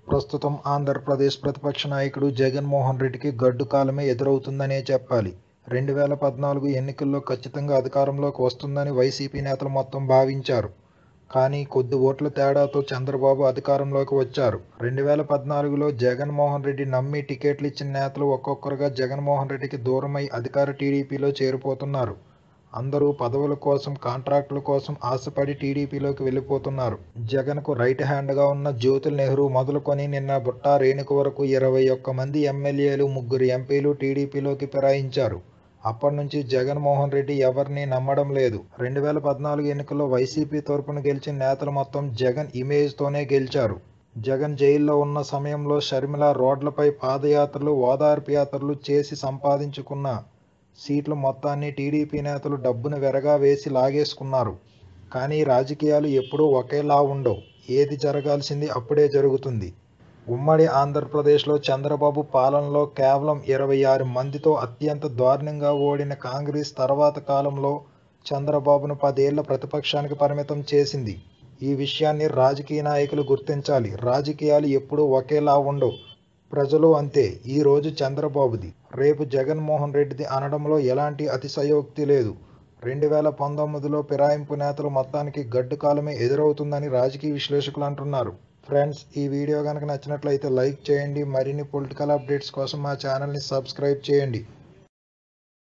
ప్రస్తుతం ఆంధ్రప్రదేశ్ ప్రతిపక్ష నాయకుడు జగన్మోహన్ రెడ్డికి గడ్డు కాలమే ఎదురవుతుందనే చెప్పాలి రెండు వేల పద్నాలుగు ఎన్నికల్లో ఖచ్చితంగా అధికారంలోకి వస్తుందని వైసీపీ నేతలు మొత్తం భావించారు కానీ కొద్ది ఓట్ల తేడాతో చంద్రబాబు అధికారంలోకి వచ్చారు రెండు వేల పద్నాలుగులో జగన్మోహన్ రెడ్డి నమ్మి టికెట్లు ఇచ్చిన నేతలు ఒక్కొక్కరుగా జగన్మోహన్ రెడ్డికి దూరమై అధికార టీడీపీలో చేరిపోతున్నారు అందరూ పదవుల కోసం కాంట్రాక్టుల కోసం ఆశపడి టీడీపీలోకి వెళ్ళిపోతున్నారు జగన్కు రైట్ హ్యాండ్గా ఉన్న జ్యోతుల్ నెహ్రూ మొదలుకొని నిన్న బుట్టా రేణుక వరకు ఇరవై ఒక్క మంది ఎమ్మెల్యేలు ముగ్గురు ఎంపీలు టీడీపీలోకి ఫిరాయించారు అప్పటి నుంచి జగన్మోహన్ రెడ్డి ఎవరిని నమ్మడం లేదు రెండు వేల పద్నాలుగు ఎన్నికల్లో వైసీపీ తరపున గెలిచిన నేతలు మొత్తం జగన్ ఇమేజ్తోనే గెలిచారు జగన్ జైల్లో ఉన్న సమయంలో షర్మిల రోడ్లపై పాదయాత్రలు ఓదార్పు యాత్రలు చేసి సంపాదించుకున్న సీట్ల మొత్తాన్ని టీడీపీ నేతలు డబ్బును వెరగా వేసి లాగేసుకున్నారు కానీ రాజకీయాలు ఎప్పుడూ ఒకేలా ఉండవు ఏది జరగాల్సింది అప్పుడే జరుగుతుంది ఉమ్మడి ఆంధ్రప్రదేశ్లో చంద్రబాబు పాలనలో కేవలం ఇరవై ఆరు మందితో అత్యంత దారుణంగా ఓడిన కాంగ్రెస్ తర్వాత కాలంలో చంద్రబాబును పదేళ్ల ప్రతిపక్షానికి పరిమితం చేసింది ఈ విషయాన్ని రాజకీయ నాయకులు గుర్తించాలి రాజకీయాలు ఎప్పుడూ ఒకేలా ఉండవు ప్రజలు అంతే ఈ రోజు చంద్రబాబుది రేపు జగన్మోహన్ రెడ్డిది అనడంలో ఎలాంటి అతిశయోక్తి లేదు రెండు వేల పంతొమ్మిదిలో ఫిరాయింపు నేతలు మొత్తానికి గడ్డు కాలమే ఎదురవుతుందని రాజకీయ విశ్లేషకులు అంటున్నారు ఫ్రెండ్స్ ఈ వీడియో కనుక నచ్చినట్లయితే లైక్ చేయండి మరిన్ని పొలిటికల్ అప్డేట్స్ కోసం మా ఛానల్ని సబ్స్క్రైబ్ చేయండి